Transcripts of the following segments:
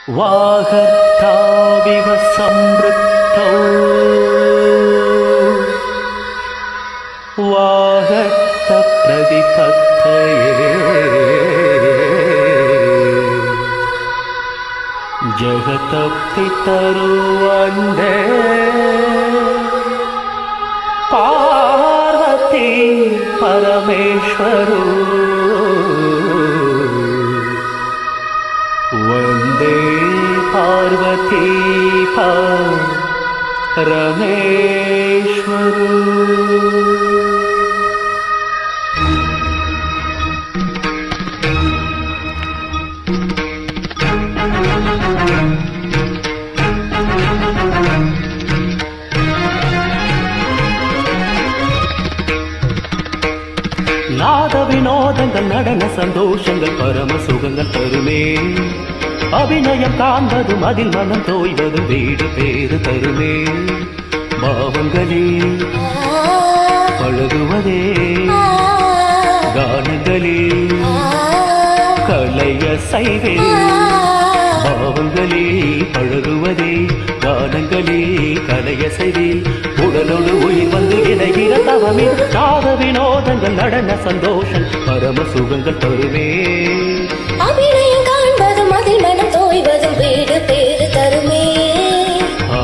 वागर्ताविव संवृत्तौ वागर्तप्रतिपत्तये जगतपितरुवन्दे पार्वती परमेश्वरो वन्दे पार्वती रमेश्वरो நாத வினோதங்கள் நடன சந்தோஷங்கள் பரம சுகங்கள் தருமே அபிநயம் காண்பதும் அதில் மனம் தோய்வதும் வீடு பேறு தருமே பாவங்களே பழகுவதே கானங்களே களைய செய்வே பாவங்களே பழகுவதே கானங்களே கலைய செய்வே உடலோடு உயிர் வந்து இணைகிற தவமே நாத வினோதங்கள் நடன சந்தோஷம் பரம சுகங்கள் தருமே அபிநயம் காண்பதும் அதில் மனம் தோய்வதும் வீடு பேறு தருமே ஆ.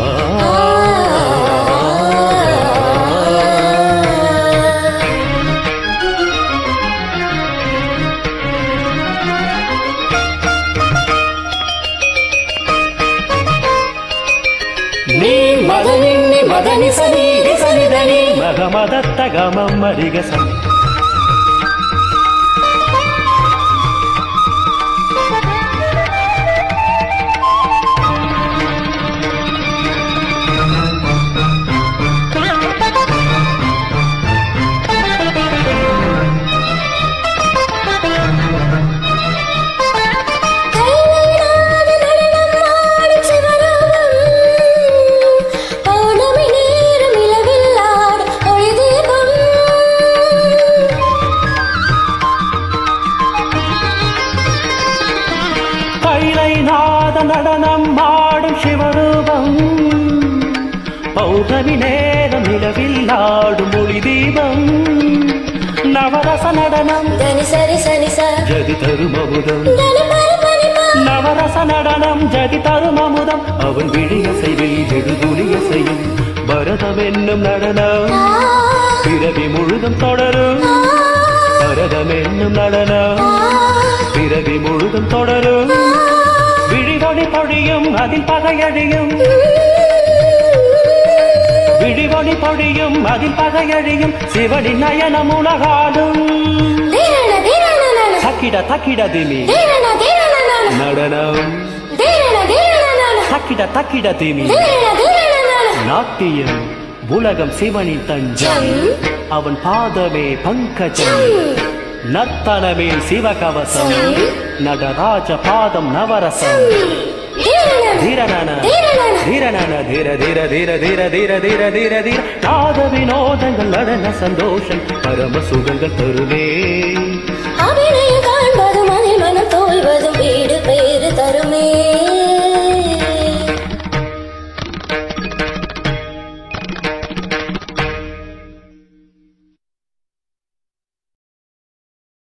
நீ மதனி மதனி சனி சனிதனி மகமதத்த கமம் மரிகசம் கைலாத நடனம் ஆடும் சிவராமன். பௌர்ணமி நேரம் இளவில் ஆடும் ஒளி தீபம். கைலை நாத நடனம் ஆடும் சிவரூபம் பௌர்ணமி நேரம் நிலவில் ஆடும் ஒளி தீபம் நவரச நடனம் தனி சரி சனி ச. ஜதி தரும் அமுதம் தனி பரி பரி ப. நவரச நடனம் ஜதி தரும் அமுதம் அவன் விழிய செய்வில் எழுதுலிய செய்யும் பரதம் என்னும் நடனம் ஆ, பிறவி முழுதும் தொடரும் ஆ, பரதம் என்னும் நடனம் ஆ. பிறவி முழுதும் தொடரும் விழிவொளி பொழியும் அதில் பகையழியும் விழிவொளி பொழியும் அதில் பகையழியும் சிவனின் நயனம் உலகாடும் தீரண தீரண நன. தக்கிட தக்கிட திமி தீரண தீரண நன. நடனம் தீரண தீரண நன. தக்கிட தக்கிட திமி தீரண தீரண நன. நாட்டியம் உலகம் சிவனின் தஞ்சம் அவன் பாதமே பங்கஜம் நர்த்தனமே சிவகவசம் நடராஜ பாதம் நவரசம் தீரண தீரனன தீரணன. தீரனன தீர தீர தீர தீர தீர தீர தீர தீர நாத வினோதங்கள் நடன சந்தோஷம் பரம சுகங்கள் தருவே